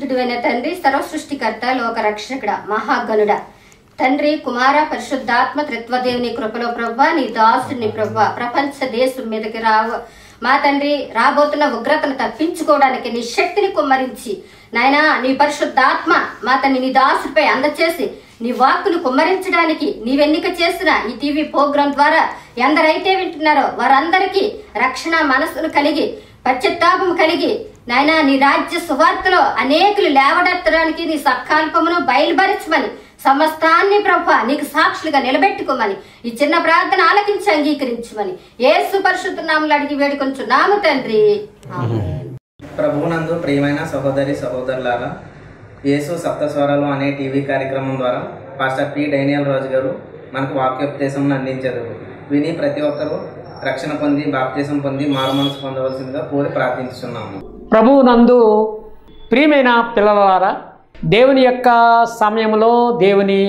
పరిశుద్ధమైన తండ్రి సర్వ సృష్టికర్త లోక రక్షకుడ మహాగణుడ తండ్రి కుమార పరిశుద్ధాత్మ త్రిత్వదేవుని కృపలో ప్రభా నీ దాసుని ప్రభా ప్రపంచ దేశం మీదకి రావు మా తండ్రి రాబోతున్న ఉగ్రతను తప్పించుకోవడానికి నీ శక్తిని కుమ్మరించి నాయనా నీ పరిశుద్ధాత్మ మా తండ్రి నీ దాసుపై అందచేసి నీ వాక్కును కుమ్మరించడానికి నీవెన్నిక చేసిన ఈ టీవీ ప్రోగ్రాం ద్వారా ఎందరైతే వింటున్నారో వారందరికీ రక్షణ మనస్సును కలిగి పశ్చాత్తాపం కలిగి నాయనా నీ రాజ్య సువార్తలో అనేకులు లేవడెత్తడానికి నీ సత్కాల్పమును బయలుపరచమని సమస్తాన్ని ప్రభ నీకు సాక్షులుగా నిలబెట్టుకోమని ఈ చిన్న ప్రార్థన ఆలకించి అంగీకరించమని ఏసు పరిశుద్ధ నామలు అడిగి వేడుకొంచున్నాము తండ్రి ఆమేన్. ప్రభువునందు ప్రియమైన సహోదరి సహోదరులారా యేసు సప్తస్వరాలు అనే టీవీ కార్యక్రమం ద్వారా పాస్టర్ పి డైనియల్ రాజు గారు మనకు వాక్యోపదేశం అందించారు విని ప్రతి ఒక్కరూ రక్షణ పొంది బాప్తీసం పొంది మారు మనసు పొందవలసిందిగా కోరి ప్రార్థించుతున్నాము ప్రభువు నందు ప్రియమైన పిల్లలారా దేవుని యొక్క సమయంలో దేవుని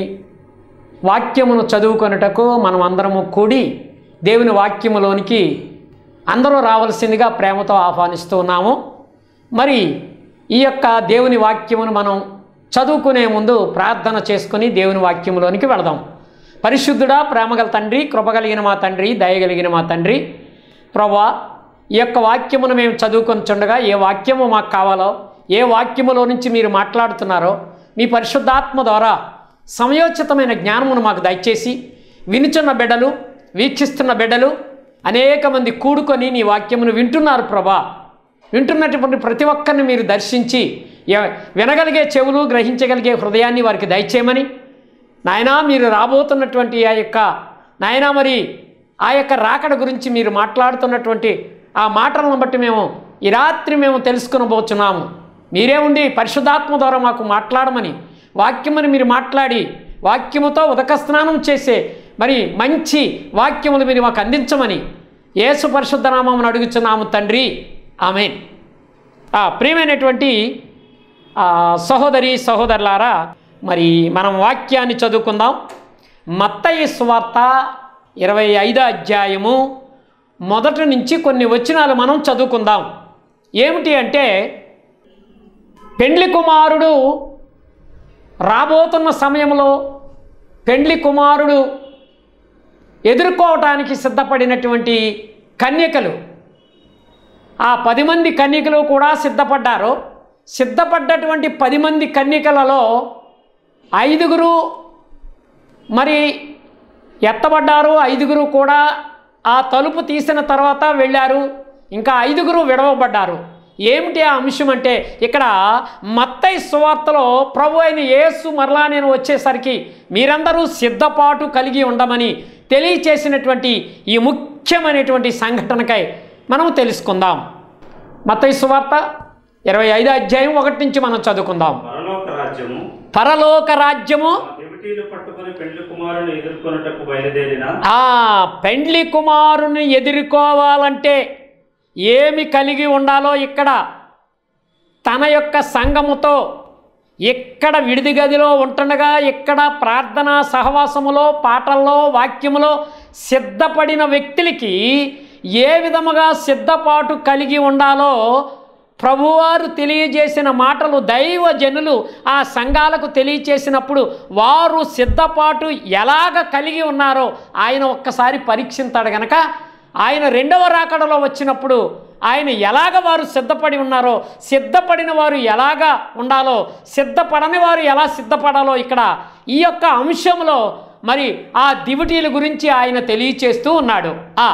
వాక్యమును చదువుకొనుటకు మనం అందరము కూడి దేవుని వాక్యములోనికి అందరూ రావాల్సిందిగా ప్రేమతో ఆహ్వానిస్తూ ఉన్నాము మరి ఈ యొక్క దేవుని వాక్యమును మనం చదువుకునే ముందు ప్రార్థన చేసుకుని దేవుని వాక్యములోనికి వెళదాం పరిశుద్ధుడా ప్రేమగల తండ్రి కృపగలిగిన మా తండ్రి దయగలిగిన మా తండ్రి ప్రభా ఈ యొక్క వాక్యమును మేము చదువుకొని చుండగా ఏ వాక్యము మాకు కావాలో ఏ వాక్యములో నుంచి మీరు మాట్లాడుతున్నారో మీ పరిశుద్ధాత్మ ద్వారా సమయోచితమైన జ్ఞానమును మాకు దయచేసి వినుచున్న బిడ్డలు వీక్షిస్తున్న బిడ్డలు అనేక మంది కూడుకొని నీ వాక్యమును వింటున్నారు ప్రభా వింటున్నటువంటి ప్రతి ఒక్కరిని మీరు దర్శించి ఎ- వినగలిగే చెవులు గ్రహించగలిగే హృదయాన్ని వారికి దయచేయమని నాయనా మీరు రాబోతున్నటువంటి ఆ యొక్క నాయనా మరి ఆ యొక్క రాకడ గురించి మీరు మాట్లాడుతున్నటువంటి ఆ మాటలను బట్టి మేము ఈ రాత్రి మేము తెలుసుకునబోతున్నాము మీరే ఉండి పరిశుద్ధాత్మ ద్వారా మాకు మాట్లాడమని వాక్యమని మీరు మాట్లాడి వాక్యముతో ఉదక స్నానం చేసే మరి మంచి వాక్యములు మీరు మాకు అందించమని యేసు పరిశుద్ధ నామమును అడుగుచున్నాము తండ్రి ఆమెన్ ఆ ప్రియమైనటువంటి ఆ, సహోదరి సహోదరులారా మరి మనం వాక్యాన్ని చదువుకుందాం మత్తయి స్వార్త ఇరవై ఐదో అధ్యాయము మొదటి నుంచి కొన్ని వచనాలు మనం చదువుకుందాం ఏమిటి అంటే పెండ్లి కుమారుడు రాబోతున్న సమయంలో పెండ్లి కుమారుడు ఎదుర్కోవటానికి సిద్ధపడినటువంటి కన్యకలు ఆ పది మంది కన్యకలు కూడా సిద్ధపడ్డారు సిద్ధపడ్డటువంటి పది మంది కన్యకలలో ఐదుగురు మరి ఎత్తబడ్డారు ఐదుగురు కూడా ఆ తలుపు తీసిన తర్వాత వెళ్ళారు ఇంకా ఐదుగురు విడవబడ్డారు ఏమిటి ఆ అంశం అంటే ఇక్కడ మత్తయి సువార్తలో ప్రభు అయిన యేసు మరలా నేను వచ్చేసరికి మీరందరూ సిద్ధపాటు కలిగి ఉండమని తెలియచేసినటువంటి ఈ ముఖ్యమైనటువంటి సంఘటనకై మనం తెలుసుకుందాం మత్తయి సువార్త ఇరవై ఐదో అధ్యాయం ఒకటి నుంచి మనం చదువుకుందాం పరలోక రాజ్యము పరలోక రాజ్యము తమ దివిటీలు పట్టుకుని పెళ్లి కుమారుని ఎదుర్కొనుటకు బయలుదేరిన ఆ పెండ్లి కుమారుని ఎదుర్కోవాలంటే ఏమి కలిగి ఉండాలో ఇక్కడ తన యొక్క సంఘముతో ఇక్కడ విడిది గదిలో ఉంటుండగా ఇక్కడ ప్రార్థన సహవాసములో పాటల్లో వాక్యములో సిద్ధపడిన వ్యక్తులకి ఏ విధముగా సిద్ధపాటు కలిగి ఉండాలో ప్రభువారు తెలియజేసిన మాటలు దైవజనులు ఆ సంఘాలకు తెలియచేసినప్పుడు వారు సిద్ధపాటు ఎలాగ కలిగి ఉన్నారో ఆయన ఒక్కసారి పరీక్షింతాడు గనక ఆయన రెండవ రాకడలో వచ్చినప్పుడు ఆయన ఎలాగ వారు సిద్ధపడి ఉన్నారో సిద్ధపడిన వారు ఎలాగ ఉండాలో సిద్ధపడని వారు ఎలా సిద్ధపడాలో ఇక్కడ ఈ యొక్క అంశంలో మరి ఆ దివిటీల గురించి ఆయన తెలియచేస్తూ ఉన్నాడు ఆ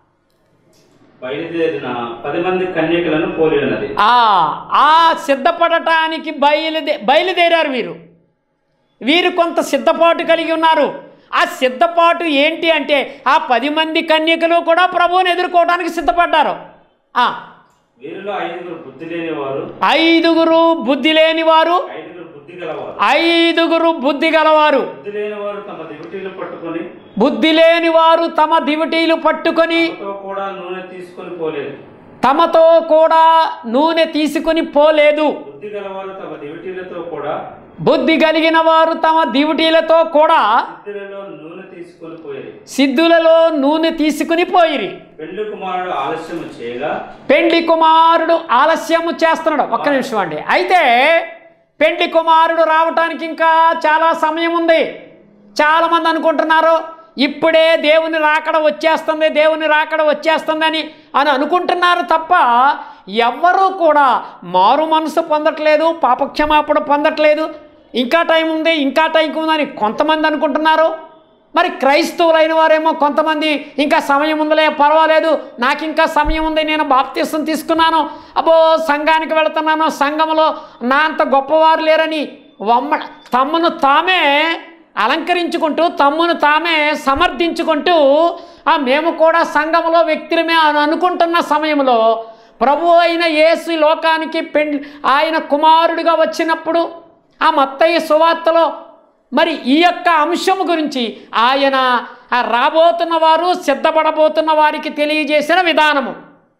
బయలుదేరిన పది మంది కన్యకలను పోలి ఉన్నది ఆ ఆ సిద్ధపడటానికి బయలుదే బయలుదేరారు వీరు వీరు కొంత సిద్ధపాటు కలిగి ఉన్నారు ఆ సిద్ధపాటు ఏంటి అంటే ఆ పది మంది కన్యకలు కూడా ప్రభువుని ఎదుర్కోవడానికి సిద్ధపడ్డారు ఆ వీరిలో ఐదుగురు బుద్ధి లేని వారు ఐదుగురు బుద్ధి లేని వారు ఐదుగురు బుద్ధి గలవారు ఐదుగురు బుద్ధి గలవారు బుద్ధి లేని వారు తమ దివిటీలు పట్టుకొని బుద్ధి లేని వారు తమ దివిటీలు పట్టుకొని తమతో కూడా నూనె తీసుకొని పోలేదు తమతో కూడా నూనె తీసుకుని పోలేదు బుద్ధి గలవారు తమ దివిటీలతో కూడా బుద్ధి కలిగిన వారు తమ దివిటీలతో కూడా సిద్ధులలో నూనె తీసుకొని పోయేది సిద్ధులలో నూనె తీసుకుని పోయిరి పెళ్లి కుమారుడు ఆలస్యము చేయగా పెండ్లి కుమారుడు ఆలస్యము చేస్తున్నాడు ఒక్క నిమిషం అండి అయితే పెండ్లి కుమారుడు రావటానికి ఇంకా చాలా సమయం ఉంది చాలామంది అనుకుంటున్నారు ఇప్పుడే దేవుని రాకడ వచ్చేస్తుంది దేవుని రాకడ వచ్చేస్తుందని అని అనుకుంటున్నారు తప్ప ఎవ్వరూ కూడా మారు మనసు పొందట్లేదు పాపక్షమాపణ పొందట్లేదు ఇంకా టైం ఉంది ఇంకా టైం ఉందని కొంతమంది అనుకుంటున్నారు మరి క్రైస్తవులైన వారేమో కొంతమంది ఇంకా సమయం ఉందిలే పర్వాలేదు నాకు ఇంకా సమయం ఉంది నేను బాప్తీసం తీసుకున్నాను అబ్బో సంఘానికి వెళుతున్నాను సంఘంలో నా అంత గొప్పవారు లేరని వమ్మ తమను తామే అలంకరించుకుంటూ తమ్మును తామే సమర్థించుకుంటూ ఆ మేము కూడా సంఘంలో వ్యక్తులమే అని అనుకుంటున్న సమయంలో ప్రభు అయిన యేసు ఈ లోకానికి పెండ్ ఆయన కుమారుడిగా వచ్చినప్పుడు ఆ మత్తయ్య సువార్తలో మరి ఈ యొక్క అంశము గురించి ఆయన ఆ రాబోతున్న వారు సిద్ధపడబోతున్న వారికి తెలియజేసిన విధానము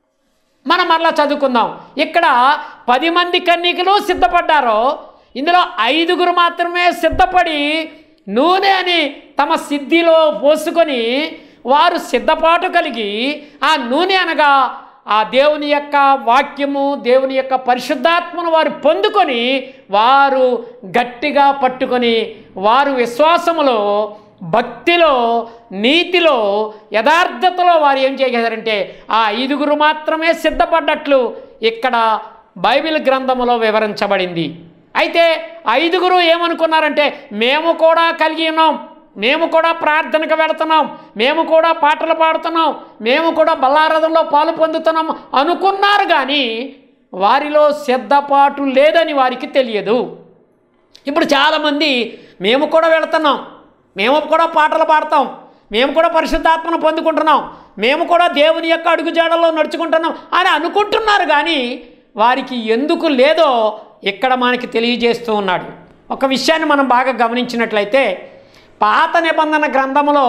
మనం మరలా చదువుకుందాం ఇక్కడ పది మంది కన్నికలు సిద్ధపడ్డారు ఇందులో ఐదుగురు మాత్రమే సిద్ధపడి నూనె అని తమ సిద్ధిలో పోసుకొని వారు సిద్ధపాటు కలిగి ఆ నూనె అనగా ఆ దేవుని యొక్క వాక్యము దేవుని యొక్క పరిశుద్ధాత్మను వారు పొందుకొని వారు గట్టిగా పట్టుకొని వారు విశ్వాసములో భక్తిలో నీతిలో యథార్థతలో వారు ఏం చేశారంటే ఆ ఐదుగురు మాత్రమే సిద్ధపడ్డట్లు ఇక్కడ బైబిల్ గ్రంథములో వివరించబడింది అయితే ఐదుగురు ఏమనుకున్నారంటే మేము కూడా కలిగి ఉన్నాం మేము కూడా ప్రార్థనకు వెళుతున్నాం మేము కూడా పాటలు పాడుతున్నాం మేము కూడా బల్లారథంలో పాలు పొందుతున్నాం అనుకున్నారు కానీ వారిలో సిద్ధపాటు లేదని వారికి తెలియదు ఇప్పుడు చాలామంది మేము కూడా వెళుతున్నాం మేము కూడా పాటలు పాడతాం మేము కూడా పరిశుద్ధాత్మను పొందుకుంటున్నాం మేము కూడా దేవుని యొక్క అడుగుజాడల్లో నడుచుకుంటున్నాం అని అనుకుంటున్నారు కానీ వారికి ఎందుకు లేదో ఇక్కడ మనకి తెలియజేస్తూ ఉన్నాడు ఒక విషయాన్ని మనం బాగా గమనించినట్లయితే పాత నిబంధన గ్రంథములో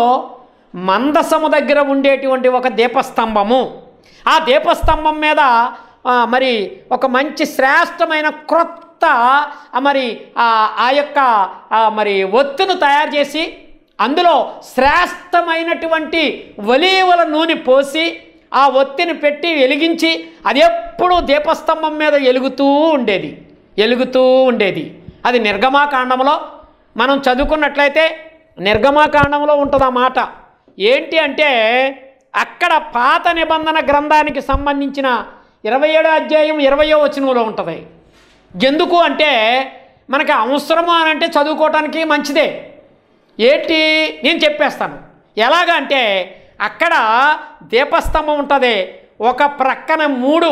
మందసము దగ్గర ఉండేటువంటి ఒక దీపస్తంభము ఆ దీపస్తంభం మీద ఆ, మరి ఒక మంచి శ్రేష్టమైన క్రొత్త ఆ, మరి ఆ ఆ యొక్క ఆ, మరి ఒత్తును తయారు చేసి అందులో శ్రేష్టమైనటువంటి ఒలీవల నూనె పోసి ఆ ఒత్తిని పెట్టి వెలిగించి అది ఎప్పుడూ దీపస్తంభం మీద వెలుగుతూ ఉండేది వెలుగుతూ ఉండేది అది నిర్గమాకాండంలో మనం చదువుకున్నట్లయితే నిర్గమాకాండంలో ఉంటుంది ఆ మాట ఏంటి అంటే అక్కడ పాత నిబంధన గ్రంథానికి సంబంధించిన ఇరవై ఏడో అధ్యాయం ఇరవయో వచనంలో ఉంటుంది ఎందుకు అంటే మనకి అవసరము అని అంటే చదువుకోవటానికి మంచిదే ఏంటి నేను చెప్పేస్తాను ఎలాగ అంటే అక్కడ దీపస్తంభం ఉంటుంది ఒక ప్రక్కన మూడు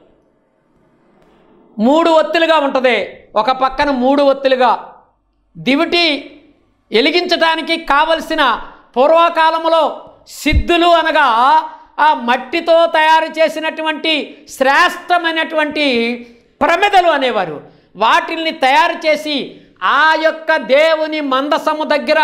మూడు ఒత్తులుగా ఉంటుంది ఒక పక్కన మూడు ఒత్తులుగా దివిటి వెలిగించడానికి కావలసిన పూర్వకాలంలో సిద్ధులు అనగా ఆ మట్టితో తయారు చేసినటువంటి శ్రేష్టమైనటువంటి ప్రమిదలు అనేవారు వాటిల్ని తయారు చేసి ఆ యొక్క దేవుని మందసము దగ్గర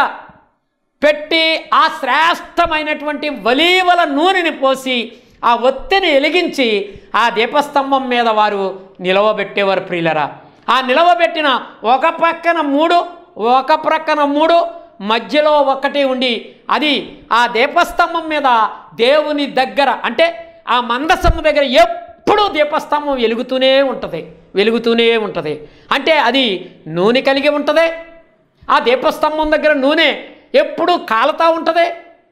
పెట్టి ఆ శ్రేష్టమైనటువంటి వలీవల నూనెని పోసి ఆ ఒత్తిని వెలిగించి ఆ దీపస్తంభం మీద వారు నిలవబెట్టేవారు ప్రియులరా ఆ నిలవబెట్టిన ఒక పక్కన మూడు ఒక ప్రక్కన మూడు మధ్యలో ఒకటి ఉండి అది ఆ దీపస్తంభం మీద దేవుని దగ్గర అంటే ఆ మందస్తంభం దగ్గర ఎప్పుడూ దీపస్తంభం వెలుగుతూనే ఉంటుంది వెలుగుతూనే ఉంటుంది అంటే అది నూనె కలిగి ఉంటుంది ఆ దీపస్తంభం దగ్గర నూనె ఎప్పుడూ కాలుతూ ఉంటుంది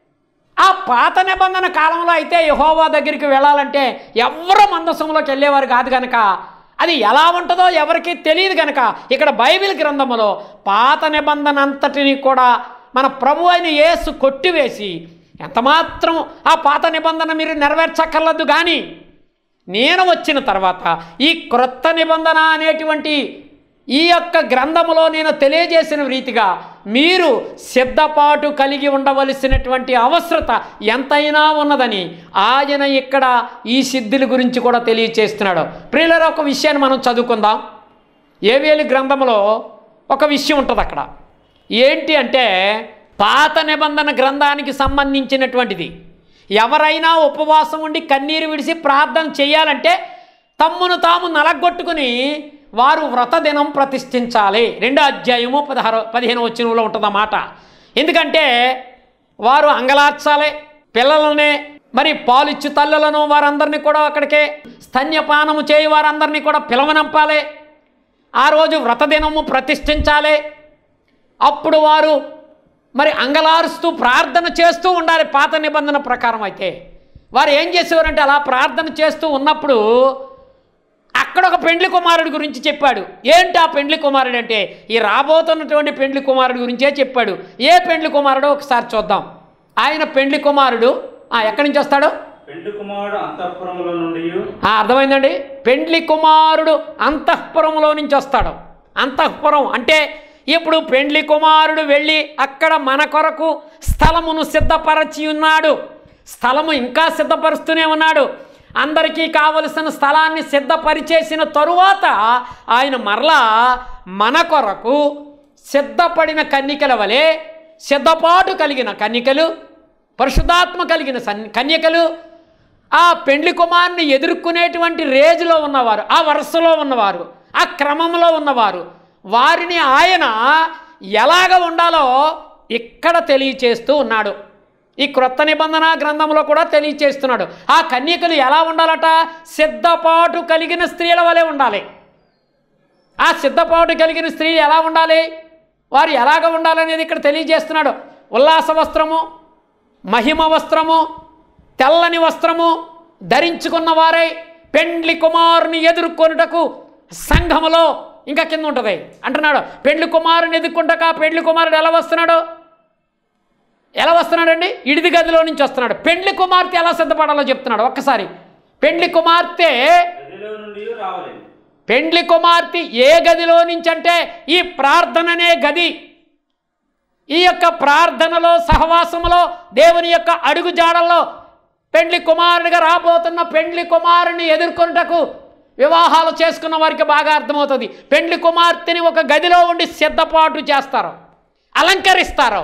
ఆ పాత నిబంధన కాలంలో అయితే యహోవా దగ్గరికి వెళ్ళాలంటే ఎవరు మందసంలోకి వెళ్ళేవారు కాదు కనుక అది ఎలా ఉంటుందో ఎవరికీ తెలియదు కనుక ఇక్కడ బైబిల్ గ్రంథములో పాత నిబంధన అంతటిని కూడా మన ప్రభు అయిన యేసు కొట్టివేసి ఎంతమాత్రం ఆ పాత నిబంధన మీరు నెరవేర్చక్కర్లేదు కానీ నేను వచ్చిన తర్వాత ఈ క్రొత్త నిబంధన అనేటువంటి ఈ యొక్క గ్రంథములో నేను తెలియజేసిన రీతిగా మీరు సిద్ధపాటు కలిగి ఉండవలసినటువంటి అవసరత ఎంతైనా ఉన్నదని ఆయన ఇక్కడ ఈ సిద్ధుల గురించి కూడా తెలియచేస్తున్నాడు ప్రియులర ఒక విషయాన్ని మనం చదువుకుందాం ఏవేలి గ్రంథంలో ఒక విషయం ఉంటుంది అక్కడ ఏంటి అంటే పాత నిబంధన గ్రంథానికి సంబంధించినటువంటిది ఎవరైనా ఉపవాసం ఉండి కన్నీరు విడిసి ప్రార్థన చేయాలంటే తమ్మును తాము నలగొట్టుకుని వారు వ్రత దినం ప్రతిష్ఠించాలి రెండో అధ్యాయము పదహారు పదిహేను వచ్చినలో ఉంటుందన్నమాట ఎందుకంటే వారు అంగలార్చాలి పిల్లలనే మరి పాలిచ్చు తల్లులను వారందరినీ కూడా అక్కడికే స్తన్యపానము చేయి వారందరినీ కూడా పిలవనంపాలి ఆ రోజు వ్రతదినము ప్రతిష్ఠించాలి అప్పుడు వారు మరి అంగలారుస్తూ ప్రార్థన చేస్తూ ఉండాలి పాత నిబంధన ప్రకారం అయితే వారు ఏం చేసేవారంటే అలా ప్రార్థన చేస్తూ ఉన్నప్పుడు అక్కడ ఒక పెండ్లి కుమారుడి గురించి చెప్పాడు ఏంటి ఆ పెండ్లి కుమారుడు అంటే ఈ రాబోతున్నటువంటి పెండ్లి కుమారుడి గురించే చెప్పాడు ఏ పెండ్లి కుమారుడో ఒకసారి చూద్దాం ఆయన పెండ్లి కుమారుడు ఆ, ఎక్కడి నుంచి వస్తాడు పెండ్లి కుమారుడు అంతఃపురములో నుండి ఆ, అర్థమైందండి పెండ్లి కుమారుడు అంతఃపురంలో నుంచి వస్తాడు అంతఃపురం అంటే ఇప్పుడు పెండ్లి కుమారుడు వెళ్ళి అక్కడ మన కొరకు స్థలమును సిద్ధపరచి ఉన్నాడు స్థలము ఇంకా సిద్ధపరుస్తూనే ఉన్నాడు అందరికీ కావలసిన స్థలాన్ని సిద్ధపరిచేసిన తరువాత ఆయన మరలా మన కొరకు సిద్ధపడిన కన్నికల వలె సిద్ధపాటు కలిగిన కన్నికలు పరిశుద్ధాత్మ కలిగిన సన్ కన్యకలు ఆ పెండ్లి కుమారుని ఎదుర్కొనేటువంటి రేజులో ఉన్నవారు ఆ వరుసలో ఉన్నవారు ఆ క్రమంలో ఉన్నవారు వారిని ఆయన ఎలాగ ఉండాలో ఇక్కడ తెలియచేస్తూ ఉన్నాడు ఈ క్రొత్త నిబంధన గ్రంథంలో కూడా తెలియచేస్తున్నాడు ఆ కన్యకలు ఎలా ఉండాలట సిద్ధపాటు కలిగిన స్త్రీల వలె ఉండాలి ఆ సిద్ధపాటు కలిగిన స్త్రీలు ఎలా ఉండాలి వారు ఎలాగ ఉండాలనేది ఇక్కడ తెలియజేస్తున్నాడు ఉల్లాస వస్త్రము మహిమ వస్త్రము తెల్లని వస్త్రము ధరించుకున్న వారై పెండ్లి కుమారుని ఎదుర్కొనుటకు సంఘములో ఇంకా కింద ఉంటుంది అంటున్నాడు పెండ్లి కుమారుని ఎదుర్కొంటక పెండ్లి కుమారుడు ఎలా వస్తున్నాడు ఎలా వస్తున్నాడండి ఇడిది గదిలో నుంచి వస్తున్నాడు పెండ్లి కుమార్తె ఎలా సిద్ధపడాలో చెప్తున్నాడు ఒక్కసారి పెండ్లి కుమార్తె గదిలో నుండి రావాలి పెండ్లి కుమార్తె ఏ గదిలో నుంచి అంటే ఈ ప్రార్థననే గది ఈ యొక్క ప్రార్థనలో సహవాసములో దేవుని యొక్క అడుగు జాడల్లో పెండ్లి కుమారుడిగా రాబోతున్న పెండ్లి కుమారుని ఎదుర్కొనుటకు వివాహాలు చేసుకున్న వారికి బాగా అర్థమవుతుంది పెండ్లి కుమార్తెని ఒక గదిలో ఉండి సిద్ధపాటు చేస్తారు అలంకరిస్తారు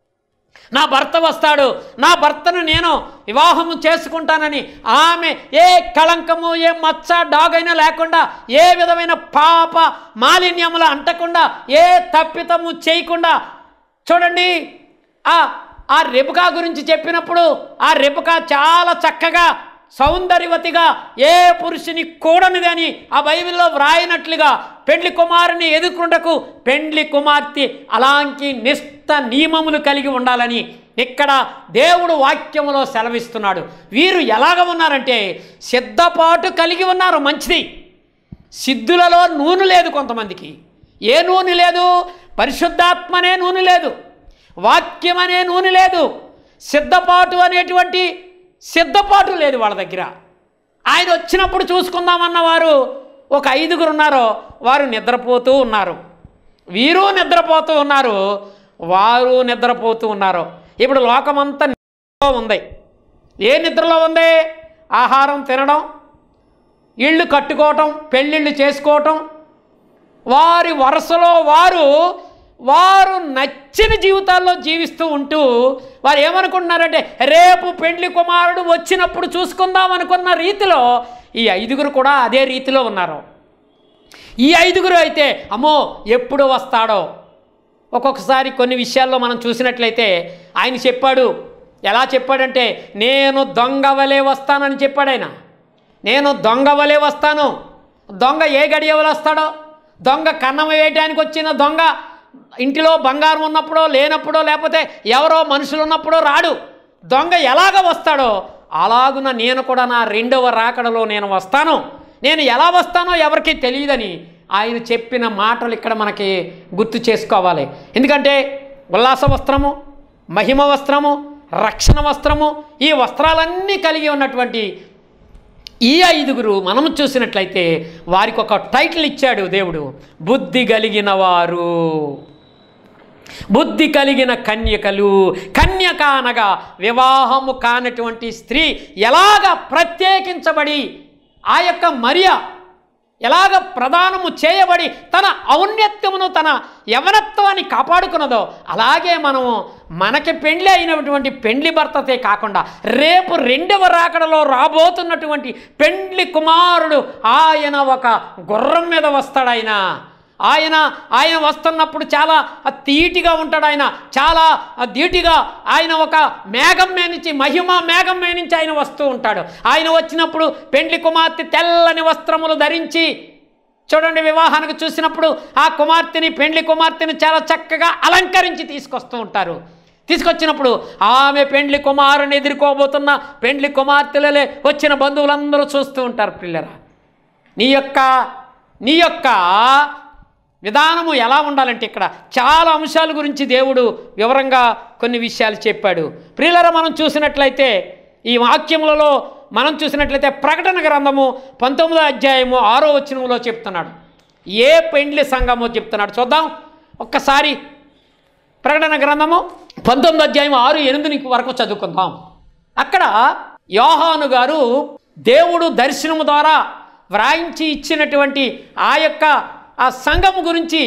నా భర్త వస్తాడు నా భర్తను నేను వివాహము చేసుకుంటానని ఆమె ఏ కళంకము ఏ మచ్చ డాగైనా లేకుండా ఏ విధమైన పాప మాలిన్యములు అంటకుండా ఏ తప్పితము చేయకుండా చూడండి ఆ ఆ రెబుకా గురించి చెప్పినప్పుడు ఆ రెబుకా చాలా చక్కగా సౌందర్యవతిగా ఏ పురుషుని కూడనిది అని ఆ బైబిల్లో వ్రాయినట్లుగా పెండ్లి కుమారుని ఎదుర్కొంటకు పెండ్లి కుమార్తె అలాంటి నిష్ట నియమములు కలిగి ఉండాలని ఇక్కడ దేవుడు వాక్యములో సెలవిస్తున్నాడు వీరు ఎలాగ ఉన్నారంటే సిద్ధపాటు కలిగి ఉన్నారు మంచిది సిద్ధులలో నూనె లేదు కొంతమందికి ఏ నూనె లేదు పరిశుద్ధాత్మనే నూనె లేదు వాక్యం అనే నూనె లేదు సిద్ధపాటు అనేటువంటి సిద్ధపాటు లేదు వాళ్ళ దగ్గర ఆయన వచ్చినప్పుడు చూసుకుందామన్న వారు ఒక ఐదుగురు ఉన్నారో వారు నిద్రపోతూ ఉన్నారు వీరు నిద్రపోతూ ఉన్నారు వారు నిద్రపోతూ ఉన్నారు ఇప్పుడు లోకమంతా నిద్రలో ఉంది ఏ నిద్రలో ఉంది ఆహారం తినడం ఇళ్ళు కట్టుకోవటం పెళ్ళిళ్ళు చేసుకోవటం వారి వరుసలో వారు వారు నచ్చిన జీవితాల్లో జీవిస్తూ ఉంటూ వారు ఏమనుకుంటున్నారంటే రేపు పెండ్లి కుమారుడు వచ్చినప్పుడు చూసుకుందాం అనుకున్న రీతిలో ఈ ఐదుగురు కూడా అదే రీతిలో ఉన్నారు ఈ ఐదుగురు అయితే అమ్మో ఎప్పుడు వస్తాడో ఒక్కొక్కసారి కొన్ని విషయాల్లో మనం చూసినట్లయితే ఆయన చెప్పాడు ఎలా చెప్పాడంటే నేను దొంగ వలె వస్తానని చెప్పాడు ఆయన నేను దొంగ వలె వస్తాను దొంగ ఏ గడియవలు వస్తాడో దొంగ కన్నం వేయటానికి వచ్చిన దొంగ ఇంటిలో బంగారం ఉన్నప్పుడో లేనప్పుడో లేకపోతే ఎవరో మనుషులు ఉన్నప్పుడో రాడు దొంగ ఎలాగ వస్తాడో అలాగున నేను కూడా నా రెండవ రాకడలో నేను వస్తాను నేను ఎలా వస్తానో ఎవరికీ తెలియదని ఆయన చెప్పిన మాటలు ఇక్కడ మనకి గుర్తు చేసుకోవాలి ఎందుకంటే ఉల్లాస వస్త్రము మహిమ వస్త్రము రక్షణ వస్త్రము ఈ వస్త్రాలన్నీ కలిగి ఉన్నటువంటి ఈ ఐదుగురు మనం చూసినట్లయితే వారికి ఒక టైటిల్ ఇచ్చాడు దేవుడు బుద్ధి కలిగిన వారు బుద్ధి కలిగిన కన్యకలు కన్యక అనగా వివాహము కానటువంటి స్త్రీ ఎలాగ ప్రత్యేకించబడి ఆ యొక్క మరియ ఎలాగ ప్రదానము చేయబడి తన ఔన్నత్యమును తన యవనత్వాన్ని కాపాడుకున్నదో అలాగే మనము మనకి పెండ్లి అయినటువంటి పెండ్లి భర్తతే కాకుండా రేపు రెండవ రాకడలో రాబోతున్నటువంటి పెండ్లి కుమారుడు ఆయన ఒక గుర్రం మీద వస్తాడు ఆయన ఆయన ఆయన వస్తున్నప్పుడు చాలా తీటిగా ఉంటాడు ఆయన చాలా ధీటిగా ఆయన ఒక మేఘం మేనించి మహిమ మేఘం మేనించి ఆయన వస్తూ ఉంటాడు ఆయన వచ్చినప్పుడు పెండ్లి కుమార్తె తెల్లని వస్త్రములు ధరించి చూడండి వివాహానికి చూసినప్పుడు ఆ కుమార్తెని పెండ్లి కుమార్తెని చాలా చక్కగా అలంకరించి తీసుకొస్తూ ఉంటారు తీసుకొచ్చినప్పుడు ఆమె పెండ్లి కుమారుని ఎదుర్కోబోతున్న పెండ్లి కుమార్తెలలే వచ్చిన బంధువులందరూ చూస్తూ ఉంటారు పిల్లరా నీ యొక్క నీ యొక్క విధానము ఎలా ఉండాలంటే ఇక్కడ చాలా అంశాల గురించి దేవుడు వివరంగా కొన్ని విషయాలు చెప్పాడు ప్రియులరా మనం చూసినట్లయితే ఈ వాక్యములలో మనం చూసినట్లయితే ప్రకటన గ్రంథము పంతొమ్మిదో అధ్యాయము ఆరో వచనములో చెప్తున్నాడు ఏ పెండ్లి సంఘమో చెప్తున్నాడు చూద్దాం ఒక్కసారి ప్రకటన గ్రంథము పంతొమ్మిది అధ్యాయం ఆరు ఎనిమిది వరకు చదువుకుందాం అక్కడ యోహాను గారు దేవుడు దర్శనము ద్వారా వ్రాయించి ఇచ్చినటువంటి ఆ యొక్క ఆ సంఘము గురించి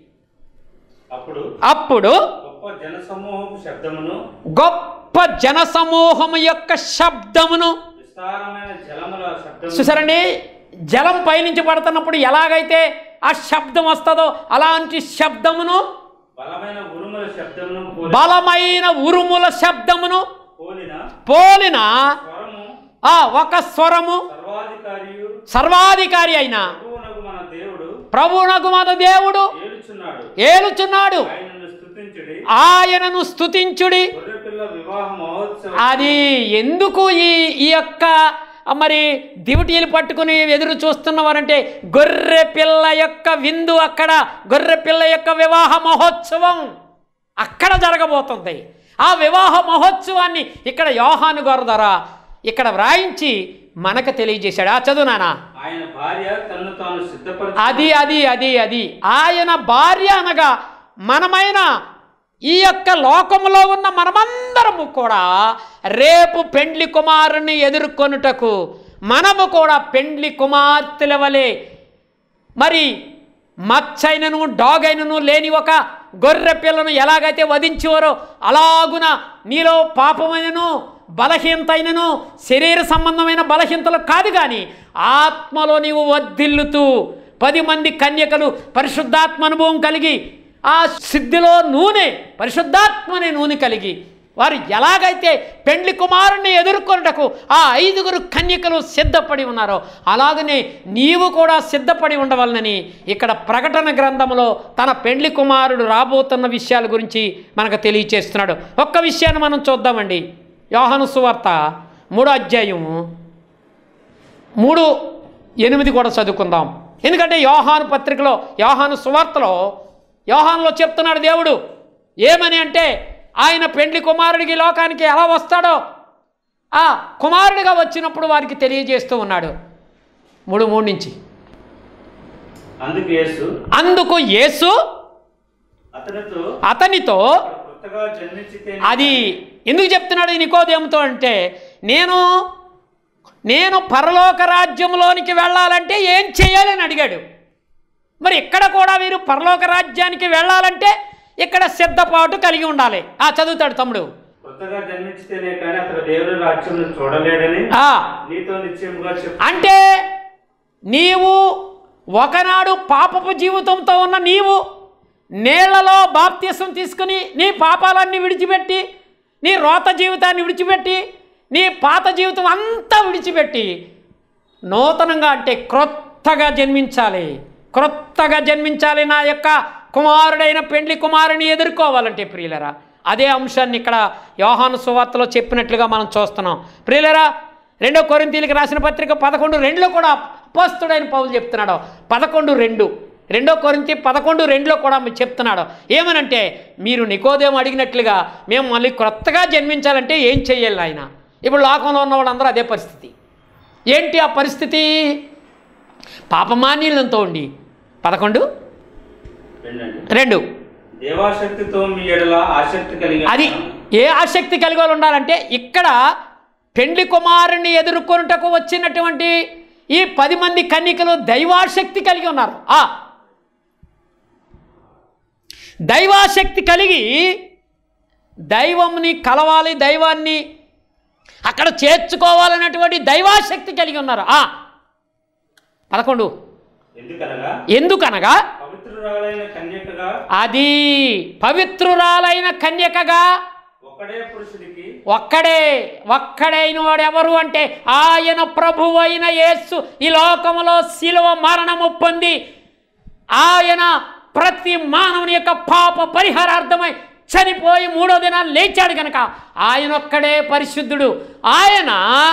అప్పుడు అప్పుడు గొప్ప జనసమూహపు శబ్దమును గొప్ప జనసమూహము యొక్క శబ్దమును విస్తారమైన జలముల శబ్దము చూసారండి జలం పైనుంచి పడుతున్నప్పుడు ఎలాగైతే ఆ శబ్దం వస్తుందో అలాంటి శబ్దమును బలమైన ఉరుముల శబ్దమును పోలి- బలమైన ఉరుముల శబ్దమును పోలిన పోలిన స్వరము ఆ ఒక స్వరము సర్వాధికారియు సర్వాధికారి అయిన ప్రభువునకు మన దేవుడు ప్రభువునకు మన దేవుడు ఏలుచున్నాడు ఏలుచున్నాడు ఆయనను స్తుతించుడి ఆయనను స్తుతించుడి గొర్రెపిల్ల వివాహ మహోత్సవం అది ఎందుకు ఈ ఈ యొక్క మరి దివిటీలు పట్టుకుని ఎదురు చూస్తున్నవారంటే గొర్రె పిల్ల యొక్క విందు అక్కడ గొర్రె పిల్ల యొక్క వివాహ మహోత్సవం అక్కడ జరగబోతుంది ఆ వివాహ మహోత్సవాన్ని ఇక్కడ యోహాను గారు ద్వారా ఇక్కడ వ్రాయించి మనకు తెలియజేశాడు ఆ చదువు నానా ఆయన భార్య తన్ను తాను సిద్ధపరిచి అది అది అది అది ఆయన భార్య అనగా మనమైన ఈ యొక్క లోకములో ఉన్న మనమందరము కూడా రేపు పెండ్లి కుమారుని ఎదుర్కొనుటకు మనము కూడా పెండ్లి కుమార్తెల వలె మరి మచ్చైనను డాగ్ అయినను లేని ఒక గొర్రె పిల్లను ఎలాగైతే వధించేవారో అలాగున నీలో పాపమైనను బలహీనతైనను శరీర సంబంధమైన బలహీనతలు కాదు కానీ ఆత్మలో నీవు వర్ధిల్లుతూ పది మంది కన్యకలు పరిశుద్ధాత్మ అనుభవం కలిగి ఆ సిద్ధిలో నూనె పరిశుద్ధాత్మనే నూనె కలిగి వారు ఎలాగైతే పెండ్లి కుమారుణ్ణి ఎదుర్కొనుటకు ఆ ఐదుగురు కన్యకలు సిద్ధపడి ఉన్నారో అలాగనే నీవు కూడా సిద్ధపడి ఉండవలనని ఇక్కడ ప్రకటన గ్రంథంలో తన పెండ్లి కుమారుడు రాబోతున్న విషయాల గురించి మనకు తెలియచేస్తున్నాడు ఒక్క విషయాన్ని మనం చూద్దామండి యోహాను సువార్త మూడో అధ్యాయము మూడు ఎనిమిది కూడా చదువుకుందాం ఎందుకంటే యోహాను పత్రికలో యోహాను సువార్తలో యోహానులో చెప్తున్నాడు దేవుడు ఏమని అంటే ఆయన పెండ్లి కుమారుడికి ఈ లోకానికి ఎలా వస్తాడో ఆ కుమారుడిగా వచ్చినప్పుడు వారికి తెలియజేస్తూ ఉన్నాడు మూడు మూడు నుంచి అందుకు యేసు అందుకు యేసు అతనితో అతనితో కొత్తగా జన్మించితే అది ఎందుకు చెప్తున్నాడు ఈ నికోదేముతో అంటే నేను నేను పరలోక రాజ్యంలోనికి వెళ్ళాలంటే ఏం చేయాలని అడిగాడు మరి ఇక్కడ కూడా మీరు పరలోక రాజ్యానికి వెళ్ళాలంటే ఇక్కడ సిద్ధపాటు కలిగి ఉండాలి ఆ చదువుతాడు తమ్ముడు కొత్తగా జన్మించితేనే కానీ అతడు దేవుని రాజ్యం చూడలేడని ఆ నీతో నిశ్చయముగా చెప్పు అంటే నీవు ఒకనాడు పాపపు జీవితంతో ఉన్న నీవు నీళ్లలో బాప్త్యసం తీసుకుని నీ పాపాలన్నీ విడిచిపెట్టి నీ రోత జీవితాన్ని విడిచిపెట్టి నీ పాత జీవితం అంతా విడిచిపెట్టి నూతనంగా అంటే క్రొత్తగా జన్మించాలి క్రొత్తగా జన్మించాలి నా యొక్క కుమారుడైన పెండ్లి కుమారుని ఎదుర్కోవాలంటే ప్రియులరా అదే అంశాన్ని ఇక్కడ యోహాను సువార్తలో చెప్పినట్లుగా మనం చూస్తున్నాం ప్రియులరా రెండో కొరింతీలకు రాసిన పత్రిక పదకొండు రెండులో కూడా అపోస్తుడైన పౌలు చెప్తున్నాడు పదకొండు రెండు రెండో కొరింతి పదకొండు రెండులో కూడా మీరు చెప్తున్నాడు ఏమనంటే మీరు నికోదేం అడిగినట్లుగా మేము మళ్ళీ క్రొత్తగా జన్మించాలంటే ఏం చెయ్యాలి ఆయన ఇప్పుడు లోకంలో ఉన్న వాళ్ళందరూ అదే పరిస్థితి ఏంటి ఆ పరిస్థితి పాపమాన్యులంతో ఉండి పదకొండు రెండండి రెండు దేవాశక్తితో మీ ఎడల ఆసక్తి కలిగి అది ఏ ఆసక్తి కలిగి వాళ్ళు ఉండాలంటే ఇక్కడ పెండ్లి కుమారుణ్ణి ఎదుర్కొనుటకు వచ్చినటువంటి ఈ పది మంది కన్నికలు దైవాశక్తి కలిగి ఉన్నారు ఆ దైవాశక్తి కలిగి దైవంని కలవాలి దైవాన్ని అక్కడ చేర్చుకోవాలన్నటువంటి దైవాశక్తి కలిగి ఉన్నారు ఆ పదకొండు ఎందుకనగా ఎందుకనగా పవిత్రురాలైన కన్యకగా అది పవిత్రురాలైన కన్యకగా ఒకడే పురుషుడికి ఒక్కడే ఒక్కడైన వాడు ఎవరు అంటే ఆయన ప్రభువు అయిన యేసు ఈ లోకములో శిలువ మరణము పొంది ఆయన ప్రతి మానవుని యొక్క పాప పరిహారార్థమై చనిపోయి మూడో దినాలు లేచాడు కనుక ఆయన ఒక్కడే పరిశుద్ధుడు ఆయన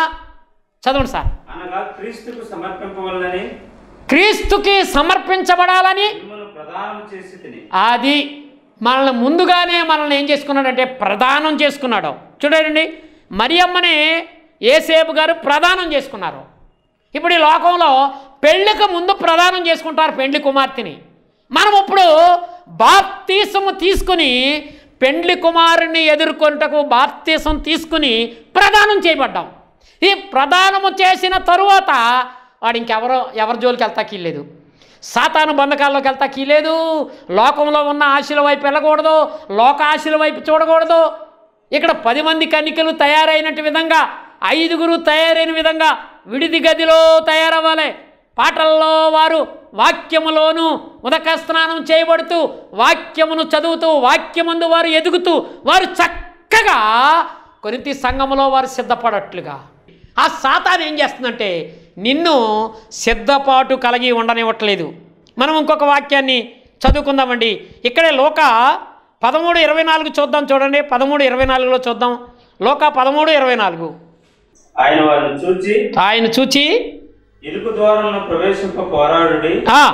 చదవండి సార్ అనగా క్రీస్తుకు సమర్పింపవలనని క్రీస్తుకి సమర్పించబడాలని మిమ్మల్ని ప్రదానం చేసి తిని అది మనల్ని ముందుగానే మనల్ని ఏం చేసుకున్నాడంటే ప్రదానం చేసుకున్నాడు చూడండి మరియమ్మని ఏసేపు గారు ప్రదానం చేసుకున్నారు ఇప్పుడు ఈ లోకంలో పెళ్ళికి ముందు ప్రదానం చేసుకుంటారు పెండ్లి కుమార్తెని మనం ఇప్పుడు బాప్తీసము తీసుకుని పెండ్లి కుమారుని ఎదుర్కొంటకు బాప్తీసం తీసుకుని ప్రదానం చేయబడ్డాం ఈ ప్రదానము చేసిన తరువాత వాడు ఇంకెవరో ఎవరి జోలికి వెళ్తా కీలేదు సాతాను బంధకాల్లోకి వెళ్తా కీలేదు లోకంలో ఉన్న ఆశల వైపు వెళ్ళకూడదు లోక ఆశల వైపు చూడకూడదు ఇక్కడ పది మంది కన్నికలు తయారైనట్టు విధంగా ఐదుగురు తయారైన విధంగా విడిది గదిలో తయారవ్వాలి పాటల్లో వారు వాక్యములోను ఉదక స్నానం చేయబడుతూ వాక్యమును చదువుతూ వాక్యమందు వారు ఎదుగుతూ వారు చక్కగా కొరింతి సంఘములో వారు సిద్ధపడట్లుగా ఆ సాతాన్ ఏం చేస్తుందంటే నిన్ను సిద్ధపాటు కలిగి ఉండనివ్వట్లేదు మనం ఇంకొక వాక్యాన్ని చదువుకుందామండి ఇక్కడే లోక పదమూడు ఇరవై నాలుగు చూద్దాం చూడండి పదమూడు ఇరవై నాలుగులో చూద్దాం లోక పదమూడు ఇరవై నాలుగు ఆయన వారిని చూచి ఆయన చూచి ఇరుకు ద్వారంలో ప్రవేశింప పోరాడుడి ఆ,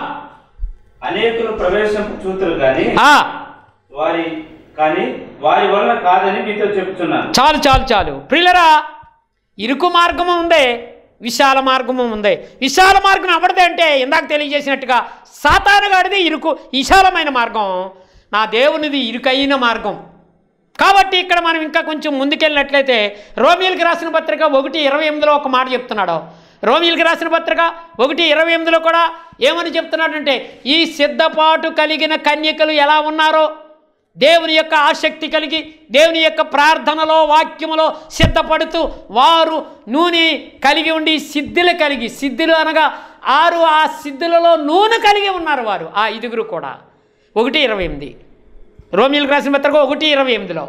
అనేకులు ప్రవేశింప చూతురు గాని ఆ, వారి కానీ వారి వల్ల కాదని మీతో చెప్తున్నాను చాలు చాలు చాలు ప్రియులరా ఇరుకు మార్గము ఉందే విశాల మార్గము ఉంది విశాల మార్గం ఎవరిది అంటే ఇందాక తెలియజేసినట్టుగా సాతానుగాడిది ఇరుకు విశాలమైన మార్గం నా దేవునిది ఇరుకైన మార్గం కాబట్టి ఇక్కడ మనం ఇంకా కొంచెం ముందుకెళ్ళినట్లయితే రోమిల్కి రాసిన పత్రిక ఒకటి ఇరవై ఎనిమిదిలో ఒక మాట చెప్తున్నాడు రోమిల్కి రాసిన పత్రిక ఒకటి ఇరవై ఎనిమిదిలో కూడా ఏమని చెప్తున్నాడంటే ఈ సిద్ధపాటు కలిగిన కన్యకలు ఎలా ఉన్నారో దేవుని యొక్క ఆసక్తి కలిగి దేవుని యొక్క ప్రార్థనలో వాక్యములో సిద్ధపడుతూ వారు నూనె కలిగి ఉండి సిద్ధులు కలిగి సిద్ధులు అనగా ఆరు ఆ సిద్ధులలో నూనె కలిగి ఉన్నారు వారు ఆ ఐదుగురు కూడా ఒకటి ఇరవై ఎనిమిది రోమిలకు రాసిన పత్రిక ఒకటి ఇరవై ఎనిమిదిలో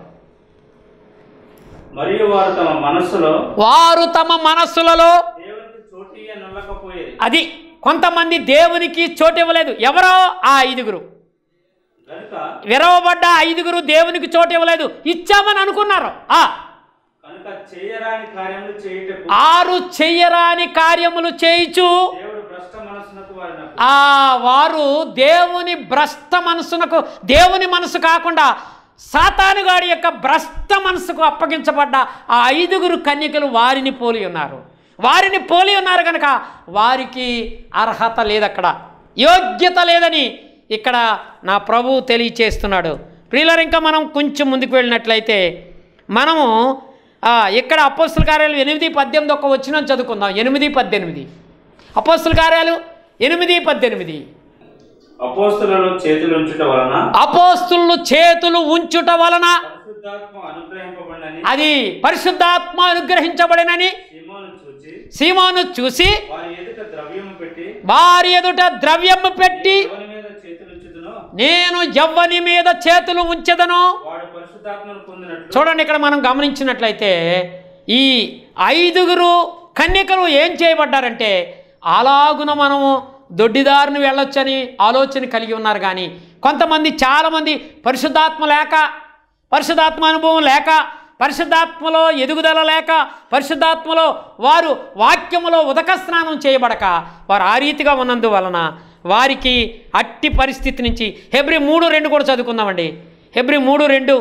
మరియు వారు తమ మనస్సులో వారు తమ మనస్సులలో దేవునికి చోటి నల్లకపోయేది అది కొంతమంది దేవునికి చోటు ఇవ్వలేదు ఎవరో ఆ ఐదుగురు కనుక విరవబడ్డ ఐదుగురు దేవునికి చోటు ఇవ్వలేదు ఇచ్చామని అనుకున్నారు ఆ కనుక చేయరాని కార్యములు చేయుటకు ఆరు చెయ్యరాని కార్యములు చేయిచు దేవుడు భ్రష్ట మనస్సునకు వారిని ఆ వారు దేవుని భ్రష్ట మనసునకు దేవుని మనసు కాకుండా సాతానుగాడి యొక్క భ్రష్ట మనసుకు అప్పగించబడ్డ ఆ ఐదుగురు కన్యకలు వారిని పోలి ఉన్నారు వారిని పోలి ఉన్నారు కనుక వారికి అర్హత లేదక్కడ యోగ్యత లేదని ఇక్కడ నా ప్రభువు తెలియచేస్తున్నాడు ప్రియులర్ ఇంకా మనం కొంచెం ముందుకు వెళ్ళినట్లయితే మనము ఆ, ఇక్కడ అపోస్తుల కార్యాలు ఎనిమిది పద్దెనిమిది ఒక్క వచ్చిన చదువుకుందాం ఎనిమిది పద్దెనిమిది అపోస్తుల కార్యాలు ఎనిమిది పద్దెనిమిది అపోస్తులలో చేతులు ఉంచుట వలన అపోస్తులు చేతులు ఉంచుట వలన పరిశుద్ధాత్మ అనుగ్రహింపబడినని అది పరిశుద్ధాత్మ అనుగ్రహించబడినని సిమోను చూచి సీమోను చూసి వారి ఎదుట ద్రవ్యము పెట్టి వారి ఎదుట ద్రవ్యము పెట్టి ఎవరి మీద చేతులు ఉంచుదునో నేను ఎవ్వని మీద చేతులు ఉంచెదను వాడు పరిశుద్ధాత్మను పొందినట్లు చూడండి ఇక్కడ మనం గమనించినట్లయితే ఈ ఐదుగురు కన్యకలు ఏం చేయబడ్డారంటే అలాగున మనము దొడ్డిదారిని వెళ్ళొచ్చని ఆలోచన కలిగి ఉన్నారు కానీ కొంతమంది చాలామంది పరిశుద్ధాత్మ లేక పరిశుద్ధాత్మ అనుభవం లేక పరిశుద్ధాత్మలో ఎదుగుదల లేక పరిశుద్ధాత్మలో వారు వాక్యములో ఉదక స్నానం చేయబడక వారు ఆ రీతిగా ఉన్నందువలన వారికి అట్టి పరిస్థితి నుంచి హెబ్రి మూడు రెండు కూడా చదువుకుందామండి హెబ్రి మూడు రెండు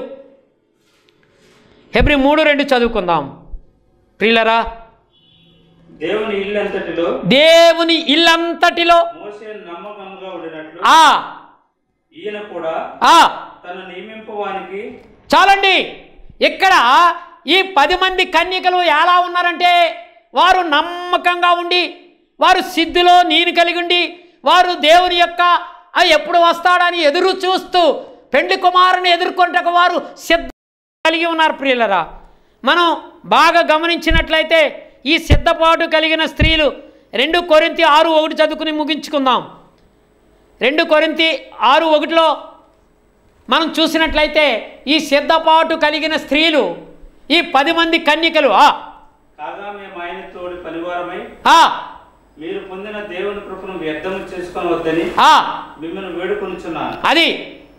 హెబ్రి మూడు రెండు చదువుకుందాం ప్రియులరా దేవుని ఇల్లు అంతటిలో దేవుని ఇల్లంతటిలో మోసే నమ్మకంగా ఉండినట్లు ఆ ఈయన కూడా ఆ తను నియమింపవానికి చాలండి ఇక్కడ ఈ పది మంది కన్యకలు ఎలా ఉన్నారంటే వారు నమ్మకంగా ఉండి వారు సిద్ధిలో నేను కలిగి ఉండి వారు దేవుని యొక్క "ఆ, ఎప్పుడు వస్తాడని ఎదురు చూస్తూ పెండ్లి కుమారుని ఎదుర్కొంటకు వారు సిద్ధ కలిగి ఉన్నారు ప్రియులరా మనం బాగా గమనించినట్లయితే ఈ సిద్ధపాటు కలిగిన స్త్రీలు రెండు కొరింతి ఆరు ఒకటి చదువుకుని ముగించుకుందాం రెండు కొరింతి ఆరు ఒకటిలో మనం చూసినట్లయితే ఈ సిద్ధపాటు కలిగిన స్త్రీలు ఈ పది మంది కన్యకలు ఆ, కాగా మేము ఆయన తోడి పనివారమై ఆ, మీరు పొందిన దేవుని కృపను వ్యర్థము చేసుకొని వద్దని ఆ, మిమ్మల్ని వేడుకొనుచున్నాను అది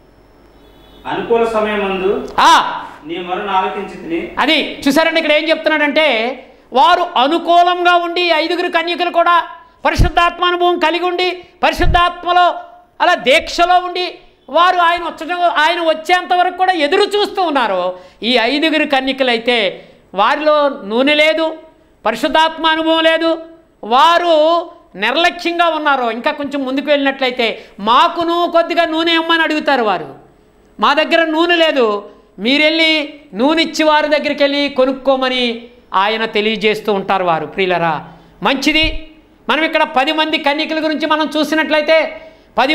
అనుకూల సమయమందు ఆ, నీ మరణ ఆలకించి తిని అది చూసారండి ఇక్కడ ఏం చెప్తున్నాడంటే వారు అనుకూలంగా ఉండి ఈ ఐదుగురు కన్యకలు కూడా పరిశుద్ధాత్మ అనుభవం కలిగి ఉండి పరిశుద్ధాత్మలో అలా దీక్షలో ఉండి వారు ఆయన వచ్చడం ఆయన వచ్చేంత వరకు కూడా ఎదురు చూస్తూ ఉన్నారు ఈ ఐదుగురు కన్యకలు అయితే వారిలో నూనె లేదు పరిశుద్ధాత్మ అనుభవం లేదు వారు నిర్లక్ష్యంగా ఉన్నారు ఇంకా కొంచెం ముందుకు వెళ్ళినట్లయితే మాకును కొద్దిగా నూనె ఇమ్మని అడుగుతారు వారు మా దగ్గర నూనె లేదు మీరెళ్ళి నూనె ఇచ్చి వారి దగ్గరికి వెళ్ళి కొనుక్కోమని ఆయన తెలియజేస్తూ ఉంటారు వారు ప్రియులరా మంచిది మనం ఇక్కడ పది మంది కన్యకల గురించి మనం చూసినట్లయితే పది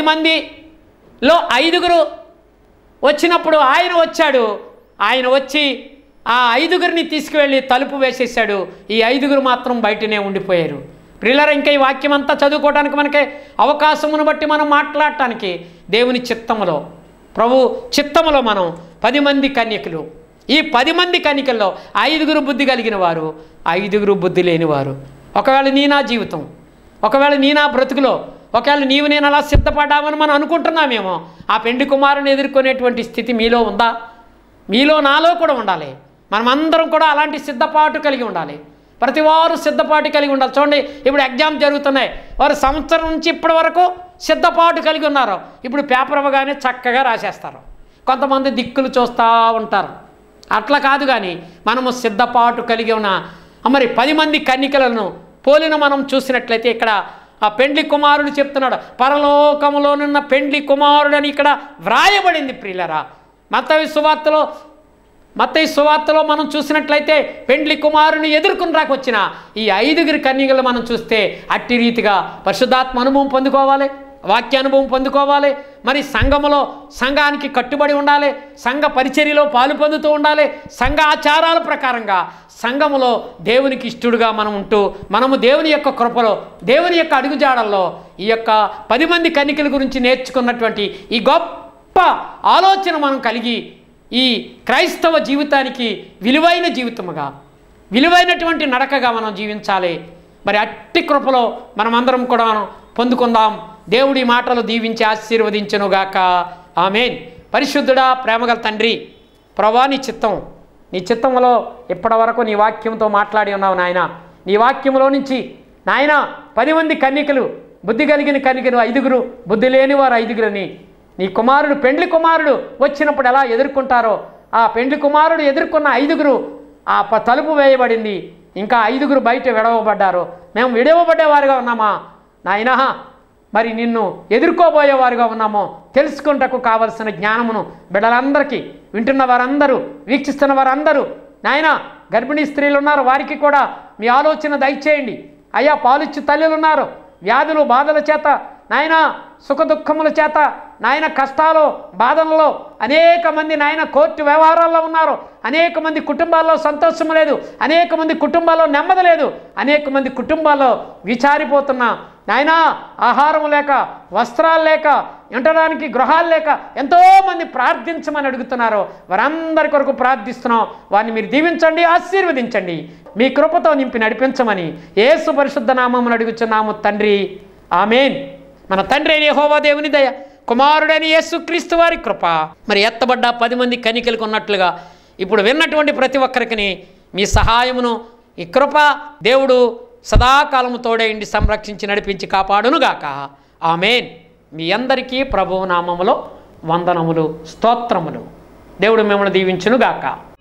మందిలో ఐదుగురు వచ్చినప్పుడు ఆయన వచ్చాడు ఆయన వచ్చి ఆ ఐదుగురిని తీసుకువెళ్ళి తలుపు వేసేసాడు ఈ ఐదుగురు మాత్రం బయటనే ఉండిపోయారు ప్రిల్లర ఇంకా ఈ వాక్యం అంతా చదువుకోవడానికి మనకి అవకాశమును బట్టి మనం మాట్లాడటానికి దేవుని చిత్తములో ప్రభు చిత్తములో మనం పది మంది కన్యకులు ఈ పది మంది కన్యకల్లో ఐదుగురు బుద్ధి కలిగిన వారు ఐదుగురు బుద్ధి లేనివారు ఒకవేళ నీ నా జీవితం ఒకవేళ నీ నా బ్రతుకులో ఒకవేళ నీవు నేను అలా సిద్ధపడ్డామని మనం అనుకుంటున్నామేమో ఆ పెండి కుమారుని ఎదుర్కొనేటువంటి స్థితి మీలో ఉందా మీలో నాలో కూడా ఉండాలి మనం అందరం కూడా అలాంటి సిద్ధపాటు కలిగి ఉండాలి ప్రతి వారు సిద్ధపాటు కలిగి ఉండాలి చూడండి ఇప్పుడు ఎగ్జామ్ జరుగుతున్నాయి వారు సంవత్సరం నుంచి ఇప్పటి వరకు సిద్ధపాటు కలిగి ఉన్నారు ఇప్పుడు పేపర్ ఇవ్వగానే చక్కగా రాసేస్తారు కొంతమంది దిక్కులు చూస్తూ ఉంటారు అట్లా కాదు కానీ మనము సిద్ధపాటు కలిగి ఉన్న ఆ మరి పది మంది కన్నికలను పోలిన మనం చూసినట్లయితే ఇక్కడ ఆ పెండ్లి కుమారుడు చెప్తున్నాడు పరలోకములోనున్న పెండ్లి కుమారుడు అని ఇక్కడ వ్రాయబడింది ప్రియులరా మత్తయి సువార్తలో మత్తయి సువార్తలో మనం చూసినట్లయితే పెండ్లి కుమారుని ఎదుర్కొని రాకొచ్చిన ఈ ఐదుగురి కన్యకలు మనం చూస్తే అట్టి రీతిగా పరిశుద్ధాత్మ అనుభవం పొందుకోవాలి వాక్యానుభవం పొందుకోవాలి మరి సంఘములో సంఘానికి కట్టుబడి ఉండాలి సంఘ పరిచర్యలో పాలు పొందుతూ ఉండాలి సంఘ ఆచారాల ప్రకారంగా సంఘములో దేవునికి ఇష్టడుగా మనం ఉంటూ మనము దేవుని యొక్క కృపలో దేవుని యొక్క అడుగుజాడల్లో ఈ యొక్క పది మంది కన్నికల గురించి నేర్చుకున్నటువంటి ఈ గొప్ప ఆలోచన మనం కలిగి ఈ క్రైస్తవ జీవితానికి విలువైన జీవితముగా విలువైనటువంటి నడకగా మనం జీవించాలి మరి అట్టి కృపలో మనమందరం కూడా మనం పొందుకుందాం దేవుడి మాటలు దీవించి ఆశీర్వదించునుగాక ఆమెన్ పరిశుద్ధుడా ప్రేమగల తండ్రి ప్రభా నీ చిత్తం నీ చిత్తంలో ఇప్పటి వరకు నీ వాక్యంతో మాట్లాడి ఉన్నావు నాయన నీ వాక్యంలో నుంచి నాయన పది మంది కన్యకలు బుద్ధి కలిగిన కన్యకలు ఐదుగురు బుద్ధి లేని వారు ఐదుగురని నీ కుమారుడు పెండ్లి కుమారుడు వచ్చినప్పుడు ఎలా ఎదుర్కొంటారో ఆ పెండ్లి కుమారుడు ఎదుర్కొన్న ఐదుగురు ఆ ప- తలుపు వేయబడింది ఇంకా ఐదుగురు బయట విడవబడ్డారు మేము విడవబడ్డేవారుగా ఉన్నామా నాయనా మరి నిన్ను ఎదుర్కోబోయేవారుగా ఉన్నామో తెలుసుకుంటకు కావలసిన జ్ఞానమును బిడ్డలందరికీ వింటున్న వారందరూ వీక్షిస్తున్న వారందరూ నాయన గర్భిణీ స్త్రీలు ఉన్నారు వారికి కూడా మీ ఆలోచన దయచేయండి అయ్యా పాలిచ్చు తల్లులు ఉన్నారు వ్యాధులు బాధల చేత నాయన సుఖ దుఃఖముల చేత నాయన కష్టాలు బాధలలో అనేక మంది నాయన కోర్టు వ్యవహారాల్లో ఉన్నారు అనేక మంది కుటుంబాల్లో సంతోషం లేదు అనేక మంది కుటుంబాల్లో నెమ్మది లేదు అనేక మంది కుటుంబాల్లో విచారిపోతున్న నాయన ఆహారం లేక వస్త్రాలు లేక ఉండడానికి గృహాలు లేక ఎంతోమంది ప్రార్థించమని అడుగుతున్నారు వారందరి కొరకు ప్రార్థిస్తున్నాం వారిని మీరు దీవించండి ఆశీర్వదించండి మీ కృపతో నింపి నడిపించమని యేసు పరిశుద్ధ నామమును అడుగుచున్నాము తండ్రి ఆమెన్ మన తండ్రి అయిన యెహోవా దేవుని దయ కుమారుడైన యేసు క్రీస్తు వారి కృప మరి ఎత్తబడ్డ పది మంది కనికలకు ఉన్నట్లుగా ఇప్పుడు విన్నటువంటి ప్రతి ఒక్కరికి మీ సహాయమును ఈ కృప దేవుడు సదాకాలము తోడేయండి సంరక్షించి నడిపించి కాపాడునుగాక ఆమెన్ మీ అందరికీ ప్రభువు నామములో వందనములు స్తోత్రములు దేవుడు మిమ్మల్ని దీవించునుగాక